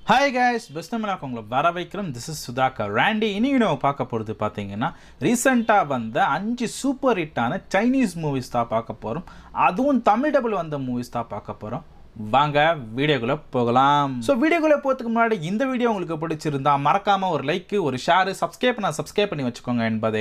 hi guys பெஸ்டமிலாக்கு உங்களை வர வைக்கிறோம் திஸ் இஸ் சுதாகர் ராண்டி இன்னைக்கு நம்ம பார்க்க போகிறது பார்த்தீங்கன்னா ரீசெண்டாக வந்த அஞ்சு சூப்பர் ஹிட்டான சைனீஸ் மூவிஸ் தான் பார்க்க போகிறோம் அதுவும் தமிழ் டபுள் வந்த மூவிஸ் தான் பார்க்க போகிறோம் வாங்க வீடியோக்குள்ளே போகலாம் ஸோ வீடியோக்குள்ளே போகிறதுக்கு முன்னாடி இந்த வீடியோ உங்களுக்கு பிடிச்சிருந்தா மறக்காமல் ஒரு லைக்கு ஒரு ஷேரு சப்ஸ்கிரைப் பண்ண சப்ஸ்கிரைப் பண்ணி வச்சுக்கோங்க என்பதை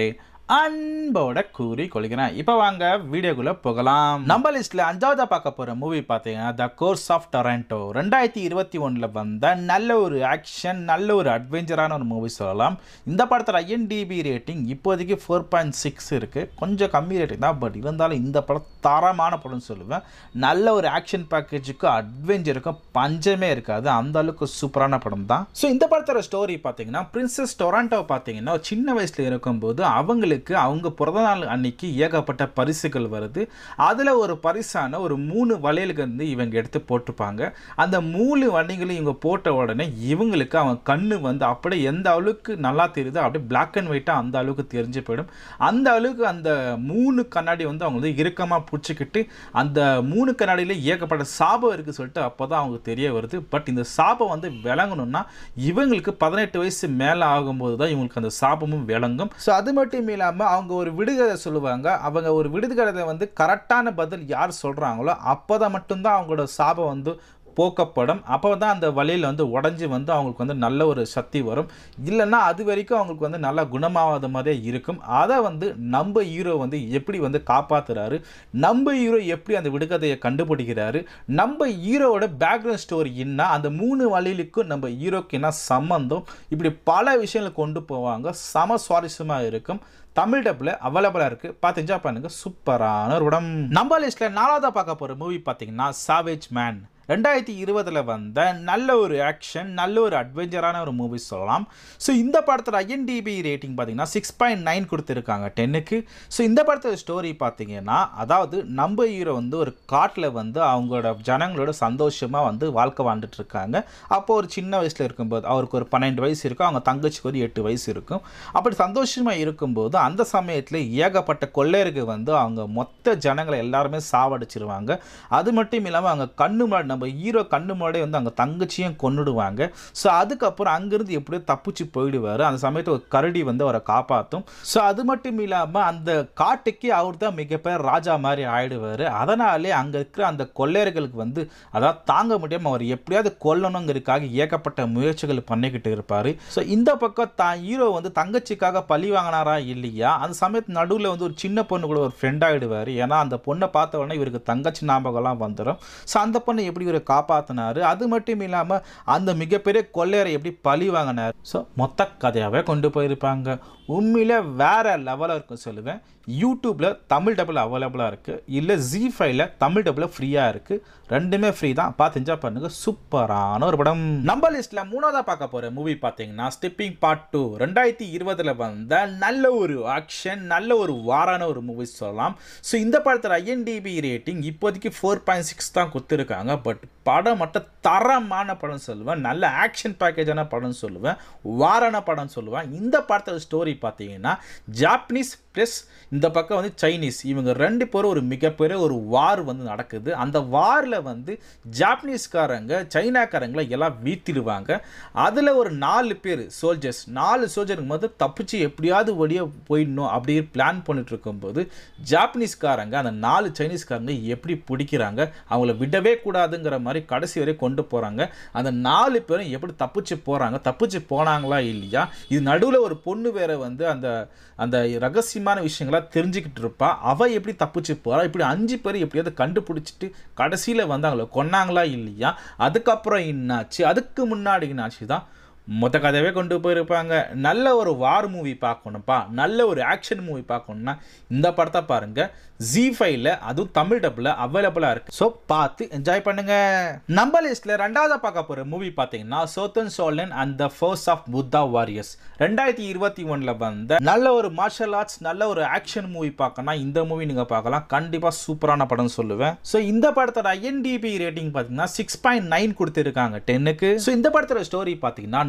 அன்போட கூறி கொள்கிறேன் இப்போ வாங்க வீடியோக்குள்ள போகலாம் நம்ம லிஸ்ட்ல அஞ்சாவதா பார்க்க போற மூவி பார்த்தீங்கன்னா த கோர்ஸ் ஆஃப் டொரண்டோ ரெண்டாயிரத்தி இருபத்தி ஒன்றில் வந்த நல்ல ஒரு ஆக்ஷன் நல்ல ஒரு அட்வென்ச்சரான ஒரு மூவி சொல்லலாம் இந்த படத்தில் ஐஎன்டிபி ரேட்டிங் இப்போதைக்கு ஃபோர் பாயிண்ட் சிக்ஸ் இருக்கு கொஞ்சம் கம்மி ரேட்டிங் தான் பட் இருந்தாலும் இந்த படம் தரமான படம்னு சொல்லுவேன் நல்ல ஒரு ஆக்ஷன் பேக்கேஜுக்கும் அட்வென்ச்சருக்கும் பஞ்சமே இருக்காது அந்த அளவுக்கு சூப்பரான படம் தான் ஸோ இந்த படத்தோட ஸ்டோரி பார்த்தீங்கன்னா பிரின்சஸ் டொராண்டோ பார்த்தீங்கன்னா சின்ன வயசில் இருக்கும்போது அவங்களுக்கு அவங்க பிறந்த நாள் அன்னைக்கு ஏகப்பட்ட பரிசுகள் வருது அதில் ஒரு பரிசான ஒரு மூணு வளையலுக்கு வந்து இவங்க எடுத்து போட்டிருப்பாங்க அந்த மூணு வளையங்களும் இவங்க போட்ட உடனே இவங்களுக்கு அவங்க கண்ணு வந்து அப்படியே எந்த அளவுக்கு நல்லா தெரியுதோ அப்படியே பிளாக் அண்ட் ஒயிட்டாக அந்த அளவுக்கு தெரிஞ்சு போயிடும் அந்த அளவுக்கு அந்த மூணு கண்ணாடி வந்து அவங்க வந்து இறுக்கமாக பிடிச்சிக்கிட்டு அந்த மூணு கண்ணாடியில் ஏகப்பட்ட சாபம் இருக்குது சொல்லிட்டு அப்போ தான் அவங்களுக்கு தெரிய வருது பட் இந்த சாபம் வந்து விளங்கணும்னா இவங்களுக்கு பதினெட்டு வயசு மேலே ஆகும்போது தான் இவங்களுக்கு அந்த சாபமும் விளங்கும் ஸோ அது மட்டும் இல்லாமல் அவங்க ஒரு விடுகதை சொல்லுவாங்க அவங்க ஒரு விடுகதை வந்து கரெக்டான பதில் யார் சொல்கிறாங்களோ அப்போ தான் மட்டும்தான் அவங்களோட சாபம் வந்து போக்கப்படும் அப்போ தான் அந்த வழியில் வந்து உடஞ்சி வந்து அவங்களுக்கு வந்து நல்ல ஒரு சக்தி வரும் இல்லைன்னா அது வரைக்கும் அவங்களுக்கு வந்து நல்லா குணமாகாத மாதிரியே இருக்கும் அதை வந்து நம்ம ஹீரோ வந்து எப்படி வந்து காப்பாற்றுறாரு நம்ம ஹீரோ எப்படி அந்த விடுகதையை கண்டுபிடிக்கிறாரு நம்ம ஹீரோவோட பேக்ரவுண்ட் ஸ்டோரி என்ன அந்த மூணு வழியிலுக்கும் நம்ம ஹீரோக்கு என்ன சம்மந்தம் இப்படி பல விஷயங்களை கொண்டு போவாங்க சம சுவாரஸ்யமாக இருக்கும் தமிழ் டப்பில் அவைலபிளாக இருக்குது பார்த்து என்ஜாய் பண்ணுங்க சூப்பரான ஒரு படம் நம்ம லிஸ்ட்டில் நாலாவதாக பார்க்க போகிற மூவி பார்த்தீங்கன்னா சாவேஜ் மேன் ரெண்டாயிரத்தி இருபதில் வந்த நல்ல ஒரு ஆக்ஷன் நல்ல ஒரு அட்வென்ச்சரான ஒரு மூவி சொல்லலாம் ஸோ இந்த படத்தில் ஐஎன்டிபி ரேட்டிங் பார்த்தீங்கன்னா சிக்ஸ் பாயிண்ட் நைன் கொடுத்துருக்காங்க டென்னுக்கு ஸோ இந்த படத்தோட ஸ்டோரி பார்த்தீங்கன்னா அதாவது நம்ம ஹீரோ வந்து ஒரு காட்டில் வந்து அவங்களோட ஜனங்களோட சந்தோஷமாக வந்து வாழ்க்கை வாழ்ந்துட்டு இருக்காங்க அப்போ ஒரு சின்ன வயசில் இருக்கும்போது அவருக்கு ஒரு பன்னெண்டு வயசு இருக்கும் அவங்க தங்கச்சிக்கு ஒரு எட்டு வயசு இருக்கும் அப்படி சந்தோஷமாக இருக்கும்போது அந்த சமயத்தில் ஏகப்பட்ட கொள்ளையருக்கு வந்து அவங்க மொத்த ஜனங்களை எல்லாருமே சாவடிச்சிருவாங்க அது மட்டும் இல்லாமல் அவங்க கண்ணு முன்னாடி நம்ம ஹீரோ கண்ணு முன்னாடியே வந்து அங்கே தங்கச்சியும் கொன்னுடுவாங்க ஸோ அதுக்கப்புறம் அங்கேருந்து எப்படியோ தப்பிச்சு போயிடுவார் அந்த சமயத்தில் ஒரு கரடி வந்து அவரை காப்பாற்றும் ஸோ அது மட்டும் இல்லாமல் அந்த காட்டுக்கே அவர் தான் மிகப்பெரிய ராஜா மாதிரி ஆயிடுவார் அதனாலே அங்கே இருக்கிற அந்த கொள்ளையர்களுக்கு வந்து அதாவது தாங்க முடியாமல் அவர் எப்படியாவது கொல்லணுங்கிறதுக்காக ஏகப்பட்ட முயற்சிகள் பண்ணிக்கிட்டு இருப்பார் ஸோ இந்த பக்கம் தான் ஹீரோ வந்து தங்கச்சிக்காக பழி வாங்கினாரா இல்லையா அந்த சமயத்து நடுவில் வந்து ஒரு சின்ன பொண்ணு கூட ஒரு ஃப்ரெண்ட் ஆகிடுவார் ஏன்னா அந்த பொண்ணை பார்த்த உடனே இவருக்கு தங்கச்சி ஞாபகம்லாம் வந்துடும் ஸோ அந்த பொண்ணை எப்படி இவரை காப்பாற்றினாரு அது மட்டும் இல்லாமல் அந்த மிகப்பெரிய கொள்ளையரை எப்படி பழி வாங்கினார் ஸோ மொத்த கதையாகவே கொண்டு போயிருப்பாங்க உண்மையில வேற லெவலாக இருக்கும் சொல்லுவேன் யூடியூப்பில் தமிழ் டபுள் அவைலபிளாக இருக்குது இல்லை ஜி ஃபைவ்ல தமிழ் டபுள் ஃப்ரீயாக இருக்குது ரெண்டுமே ஃப்ரீ தான் பார்த்து என்ஜாய் பண்ணுங்க சூப்பரான ஒரு படம் நம்ம லிஸ்ட்டில் மூணாவதாக பார்க்க போகிற மூவி பார்த்தீங்கன்னா ஸ்டிப்பிங் பார்ட் டூ ரெண்டாயிரத்தி இருபதில் வந்த நல்ல ஒரு ஆக்ஷன் நல்ல ஒரு வாரான ஒரு மூவி சொல்லலாம் ஸோ இந்த படத்தில் ஐஎன்டிபி ரேட்டிங் இப்போதைக்கு ஃபோர் பாயிண்ட் சிக்ஸ் தான் கொடுத்துருக்காங்க பட் படம் மட்டும் தரமான படம் சொல்லுவேன் நல்ல ஆக்ஷன் பேக்கேஜான படம் சொல்லுவேன் வாரான படம் சொல்லுவேன் இந்த படத்தோட ஸ்டோரி பார்த்தீங்கன்னா ஜாப்பனீஸ் ப்ளஸ் இந்த பக்கம் வந்து சைனீஸ் இவங்க ரெண்டு பேரும் ஒரு மிகப்பெரிய ஒரு வார் வந்து நடக்குது அந்த வாரில் வந்து ஜாப்பனீஸ்காரங்க சைனாக்காரங்களை எல்லாம் வீழ்த்திடுவாங்க அதில் ஒரு நாலு பேர் சோல்ஜர்ஸ் நாலு சோல்ஜருக்கு வந்து தப்பிச்சு எப்படியாவது வழியே போயிடணும் அப்படி பிளான் பண்ணிட்டு இருக்கும்போது ஜாப்பனீஸ்காரங்க அந்த நாலு சைனீஸ்காரங்க எப்படி பிடிக்கிறாங்க அவங்கள விடவே கூடாதுங்கிற மாதிரி கடைசி வரை கொண்டு போகிறாங்க அந்த நாலு பேரும் எப்படி தப்பிச்சு போகிறாங்க தப்பிச்சு போனாங்களா இல்லையா இது நடுவில் ஒரு பொண்ணு வேற வந்து அந்த அந்த ரகசியமான விஷயங்களா தெரிஞ்சுக்கிட்டு இருப்பா அவள் எப்படி தப்பிச்சு போகிறா இப்படி அஞ்சு பேர் எப்படியாவது கண்டுபிடிச்சிட்டு கடைசியில் வந்து அவங்கள கொன்னாங்களா இல்லையா அதுக்கப்புறம் என்னாச்சு அதுக்கு முன்னாடி என்னாச்சு தான் மொத்த கதையவே கொண்டு போயிருப்பாங்க நல்ல ஒரு வார் மூவி பார்க்கணும்ப்பா நல்ல ஒரு ஆக்ஷன் மூவி பார்க்கணும்னா இந்த படத்தை பாருங்க ஜி ஃபைவ்ல அதுவும் தமிழ் டப்பில் அவைலபிளாக இருக்கு ஸோ பார்த்து என்ஜாய் பண்ணுங்க நம்ம லிஸ்ட்ல ரெண்டாவது பார்க்க போகிற மூவி பார்த்தீங்கன்னா சோத்தன் சோலன் and the force of Buddha warriors ரெண்டாயிரத்தி இருபத்தி ஒன்றில் வந்த நல்ல ஒரு மார்ஷல் ஆர்ட்ஸ் நல்ல ஒரு ஆக்ஷன் மூவி பார்க்கணும்னா இந்த மூவி நீங்கள் பார்க்கலாம் கண்டிப்பாக சூப்பரான படம் சொல்லுவேன் ஸோ இந்த படத்தோட ஐஎன்டிபி ரேட்டிங் பார்த்தீங்கன்னா சிக்ஸ் பாயிண்ட் நைன் கொடுத்துருக்காங்க டென்னுக்கு ஸோ இந்த படத்தோட ஸ்டோரி பார்த்தீங்கன்னா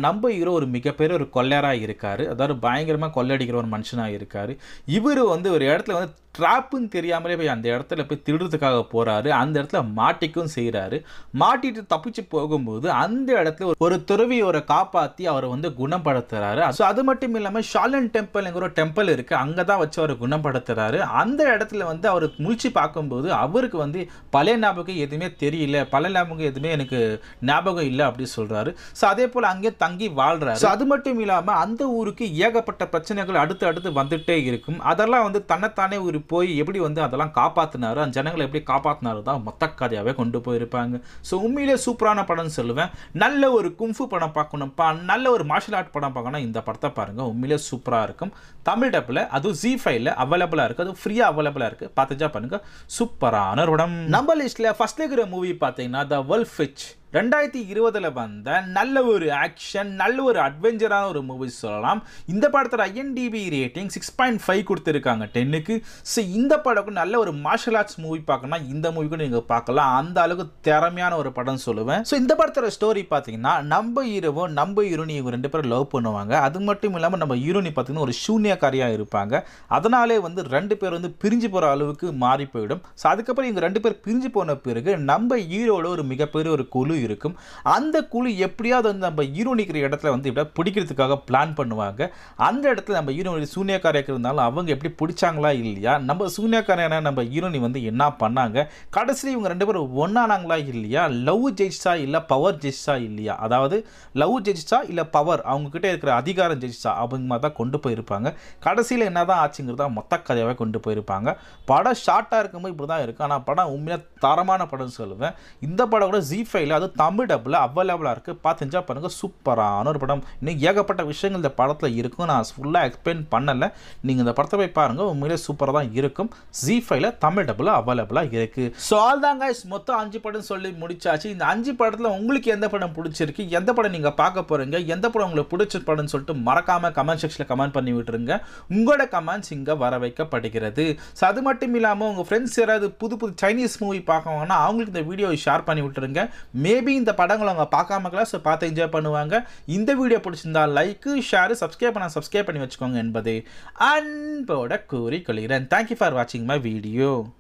நம்ம ஹீரோ ஒரு மிகப்பெரிய ஒரு கொள்ளையராக இருக்காரு அதாவது பயங்கரமாக கொள்ளடிக்கிற ஒரு மனுஷனாக இருக்காரு இவர் வந்து ஒரு இடத்துல வந்து ட்ராப்புன்னு தெரியாமலே போய் அந்த இடத்துல போய் திருடுறதுக்காக போறாரு அந்த இடத்துல மாட்டிக்கும் செய்கிறாரு மாட்டிட்டு தப்பிச்சு போகும்போது அந்த இடத்துல ஒரு- ஒரு துறவியோரை காப்பாற்றி அவரை வந்து குணப்படுத்துறாரு ஸோ அது மட்டும் இல்லாமல் ஷாலன் டெம்பிள்ங்கிற ஒரு டெம்பிள் இருக்கு அங்கே தான் வச்சு அவரை குணப்படுத்துறாரு அந்த இடத்துல வந்து அவர் முழிச்சு பார்க்கும்போது அவருக்கு வந்து பழைய ஞாபகம் எதுவுமே தெரியல பழைய ஞாபகம் எதுவுமே எனக்கு ஞாபகம் இல்லை அப்படின்னு சொல்றாரு ஸோ அதே போல் அங்கே தங்கி வாழ்றாரு ஸோ அது மட்டும் இல்லாமல் அந்த ஊருக்கு ஏகப்பட்ட பிரச்சனைகள் அடுத்து அடுத்து வந்துட்டே இருக்கும் அதெல்லாம் வந்து தன்னைத்தானே ஒரு போய் எப்படி வந்து அதெல்லாம் காப்பாற்றினாரு அந்த ஜனங்களை எப்படி காப்பாற்றினாரு தான் மொத்த கதையாகவே கொண்டு போயிருப்பாங்க ஸோ உண்மையிலே சூப்பரான படம்னு சொல்லுவேன் நல்ல ஒரு கும்ஃபு படம் பார்க்கணும்ப்பா நல்ல ஒரு மார்ஷல் ஆர்ட் படம் பார்க்கணும் இந்த படத்தை பாருங்க உண்மையிலே சூப்பராக இருக்கும் தமிழ் டப்பில் அதுவும் ஜி ஃபைவ்ல அவைலபிளாக இருக்குது அது ஃப்ரீயாக அவைலபிளாக இருக்குது பார்த்துச்சா பண்ணுங்க சூப்பரான ஒரு படம் நம்ம லிஸ்ட்டில் ஃபர்ஸ்ட் இருக்கிற மூவி பார்த்தீங்கன்னா த வேர்ல்ட் ஃபிச் ரெண்டாயிரத்தி இருபதுல வந்த நல்ல ஒரு ஆக்ஷன் நல்ல ஒரு அட்வென்ச்சரான ஒரு மூவி சொல்லலாம் இந்த படத்தில் IMDB rating six point five கொடுத்துருக்காங்க டென்னுக்கு ஸோ இந்த படத்துக்கு நல்ல ஒரு மார்ஷல் ஆர்ட்ஸ் மூவி பார்க்கணும்னா இந்த மூவி கூட நீங்கள் பார்க்கலாம் அந்த அளவுக்கு திறமையான ஒரு படம் சொல்லுவேன் ஸோ இந்த படத்தோட ஸ்டோரி பார்த்தீங்கன்னா நம்ம ஹீரோவும் நம்ம ஹீரோனி இவங்க ரெண்டு பேரும் லவ் பண்ணுவாங்க அது மட்டும் இல்லாமல் நம்ம ஹீரோனி பார்த்தீங்கன்னா ஒரு சூன்யக்காரியாக இருப்பாங்க அதனாலே வந்து ரெண்டு பேர் வந்து பிரிஞ்சு போகிற அளவுக்கு மாறி போயிடும் ஸோ அதுக்கப்புறம் இவங்க ரெண்டு பேர் பிரிஞ்சு போன பிறகு நம்ம ஹீரோட ஒரு மிகப்பெரிய ஒரு குழு இருக்கும் அந்த குழு எப்படியாவது வந்து நம்ம ஹீரோ நிற்கிற இடத்துல வந்து இப்படி பிடிக்கிறதுக்காக பிளான் பண்ணுவாங்க அந்த இடத்துல நம்ம ஹீரோ சூன்யக்காரியாக இருந்தாலும் அவங்க எப்படி பிடிச்சாங்களா இல்லையா நம்ம சூன்யக்காரையான நம்ம ஹீரோனி வந்து என்ன பண்ணாங்க கடைசியில் இவங்க ரெண்டு பேரும் ஒன்றானாங்களா இல்லையா லவ் ஜெயிச்சா இல்லை பவர் ஜெயிச்சா இல்லையா அதாவது லவ் ஜெயிச்சா இல்லை பவர் அவங்க கிட்ட இருக்கிற அதிகாரம் ஜெயிச்சா அவங்க மாதிரி தான் கொண்டு போயிருப்பாங்க கடைசியில் என்னதான் ஆச்சுங்கிறதா மொத்த கதையாகவே கொண்டு போயிருப்பாங்க படம் ஷார்ட்டாக இருக்கும்போது இப்படி தான் இருக்கும் ஆனால் படம் உண்மையாக தரமான படம்னு சொல்லுவேன் இந்த படம் கூட ஜி ஃபைவ்ல அது தமிழ் டப்பில் அவைலபிளாக இருக்குது பார்த்து என்ஜாய் பண்ணுங்கள் சூப்பரான ஒரு படம் இன்னும் ஏகப்பட்ட விஷயங்கள் இந்த படத்தில் இருக்கும் நான் ஃபுல்லாக எக்ஸ்பிளைன் பண்ணலை நீங்கள் இந்த படத்தை போய் பாருங்கள் உண்மையிலே சூப்பராக தான் இருக்கும் ஜி ஃபைவ்ல தமிழ் டப்பில் அவைலபிளாக இருக்குது ஸோ ஆல் தான் guys மொத்தம் அஞ்சு படம் சொல்லி முடிச்சாச்சு இந்த அஞ்சு படத்தில் உங்களுக்கு எந்த படம் பிடிச்சிருக்கு எந்த படம் நீங்கள் பார்க்க போகிறீங்க எந்த படம் உங்களுக்கு பிடிச்ச படம்னு சொல்லிட்டு மறக்காமல் கமெண்ட் செக்ஷனில் கமெண்ட் பண்ணி விட்டுருங்க உங்களோட கமெண்ட்ஸ் இங்கே வர வைக்கப்படுகிறது ஸோ அது மட்டும் இல்லாமல் உங்கள் ஃப்ரெண்ட்ஸ் யாராவது புது புது சைனீஸ் மூவி பார்க்கவாங்கன்னா அவங்களுக்கு இந்த வீடியோ ஷேர் பண்ணி விட்டுருங்க மேபி இந்த படங்களை அவங்க பார்க்காம ஸோ பார்த்து என்ஜாய் பண்ணுவாங்க இந்த வீடியோ பிடிச்சிருந்தா லைக்கு ஷேர் சப்ஸ்கிரைப் பண்ண சப்ஸ்கிரைப் பண்ணி வச்சுக்கோங்க என்பதை அன்போட கூறிக்கொள்கிறேன் தேங்க்யூ ஃபார் வாட்சிங் மை வீடியோ